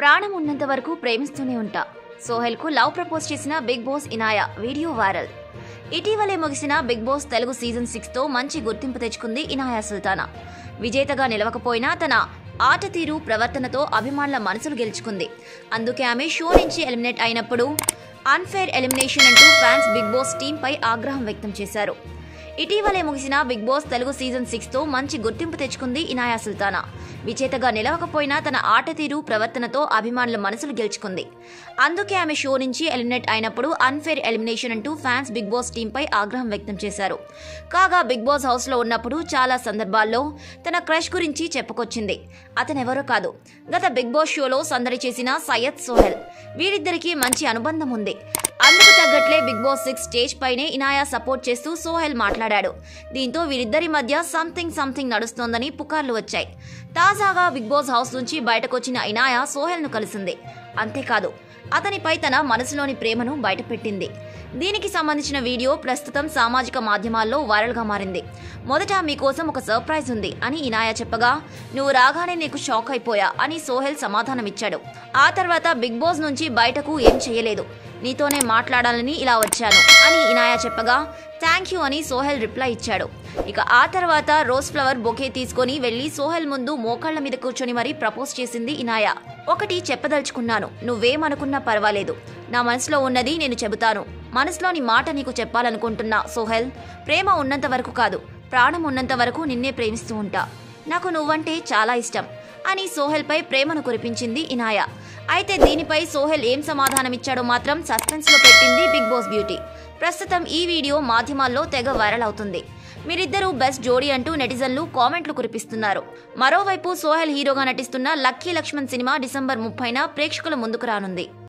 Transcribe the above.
ప్రాణం ఉన్నంత వరకు ప్రేమిస్తూనే ఉంటా సోహెల్ కు లవ్ ప్రపోజ్ చేసిన బిగ్ బాస్ ఇనాయా వీడియో వైరల్ ఇటీవలే ముగిసిన బిగ్ బాస్ తెలుగు సీజన్ సిక్స్ తో మంచి గుర్తింపు తెచ్చుకుంది ఇనాయా సుల్తానా విజేతగా నిలవకపోయినా తన ఆట తీరు ప్రవర్తనతో అభిమానుల మనసులు గెలుచుకుంది అందుకే ఆమె షో నుంచి ఎలిమినేట్ అయినప్పుడు అన్ఫేర్ ఎలిమినేషన్ అంటూ ఫ్యాన్స్ బిగ్ బాస్ టీంపై ఆగ్రహం వ్యక్తం చేశారు ఇటీవలే ముగిసిన బిగ్ బాస్ తెలుగు సీజన్ సిక్స్ తో మంచి గుర్తింపు తెచ్చుకుంది ఇనాయా సుల్తానా విజేతగా నిలవకపోయినా తన ఆట తీరు ప్రవర్తనతో అభిమానుల మనసులు గెలుచుకుంది అందుకే ఆమె షో నుంచి ఎలిమినేట్ అయినప్పుడు అన్ఫేర్ ఎలిమినేషన్ అంటూ ఫ్యాన్స్ బిగ్ బాస్ టీంపై ఆగ్రహం వ్యక్తం చేశారు కాగా బిగ్ బాస్ హౌస్ లో ఉన్నప్పుడు చాలా సందర్భాల్లో తన క్రష్ గురించి చెప్పుకొచ్చింది అతనెవరో కాదు గత బిగ్ బాస్ షోలో సందడి చేసిన సయ్యద్ సోహెల్ వీరిద్దరికీ మంచి అనుబంధం ఉంది అందుకు తగ్గట్లే బిగ్ బాస్ సిక్స్ స్టేజ్ పైనే ఇనాయా సపోర్ట్ చేస్తూ సోహెల్ మాట్లాడాడు దీంతో వీరిద్దరి మధ్య సంథింగ్ సంథింగ్ నడుస్తోందని పుకార్లు వచ్చాయి తాజాగా బిగ్ బాస్ హౌస్ నుంచి బయటకొచ్చిన ఇనాయా సోహెల్ ను కలిసింది అంతేకాదు అతనిపై తన మనసులోని ప్రేమను బయటపెట్టింది దీనికి సంబంధించిన వీడియో ప్రస్తుతం సామాజిక మాధ్యమాల్లో వైరల్గా మారింది మొదట మీకోసం ఒక సర్ప్రైజ్ ఉంది అని ఇనాయా చెప్పగా నువ్వు రాగానే నీకు షాక్ అయిపోయా అని సోహెల్ సమాధానమిచ్చాడు ఆ తర్వాత బిగ్ బాస్ నుంచి బయటకు ఏం చేయలేదు నీతోనే మాట్లాడాలని ఇలా వచ్చాను అని ఇనాయా చెప్పగా థ్యాంక్ యూ అని సోహెల్ రిప్లై ఇచ్చాడు ఇక ఆ తర్వాత రోజ్ ఫ్లవర్ బొకే తీసుకొని వెళ్లి సోహెల్ ముందు మోకాళ్ల మీద కూర్చొని మరీ ప్రపోజ్ చేసింది ఇనాయా ఒకటి చెప్పదలుచుకున్నాను నువ్వేమనుకున్నా పర్వాలేదు నా మనసులో ఉన్నది నేను చెబుతాను మనసులోని మాట నీకు చెప్పాలనుకుంటున్నా సోహెల్ ప్రేమ ఉన్నంత వరకు కాదు ప్రాణం ఉన్నంత వరకు నిన్నే ప్రేమిస్తూ ఉంటా నాకు నువ్వంటే చాలా ఇష్టం అని సోహెల్పై ప్రేమను కురిపించింది ఇనాయా అయితే దీనిపై సోహెల్ ఏం సమాధానమిచ్చాడో మాత్రం సస్పెన్స్ లో పెట్టింది బిగ్ బాస్ బ్యూటీ ప్రస్తుతం ఈ వీడియో మాధ్యమాల్లో తెగ వైరల్ అవుతుంది మీరిద్దరూ బెస్ట్ జోడీ అంటూ నెటిజన్లు కామెంట్లు కురిపిస్తున్నారు మరోవైపు సోహెల్ హీరోగా నటిస్తున్న లక్కీ లక్ష్మణ్ సినిమా డిసెంబర్ ముప్పైన ప్రేక్షకుల ముందుకు రానుంది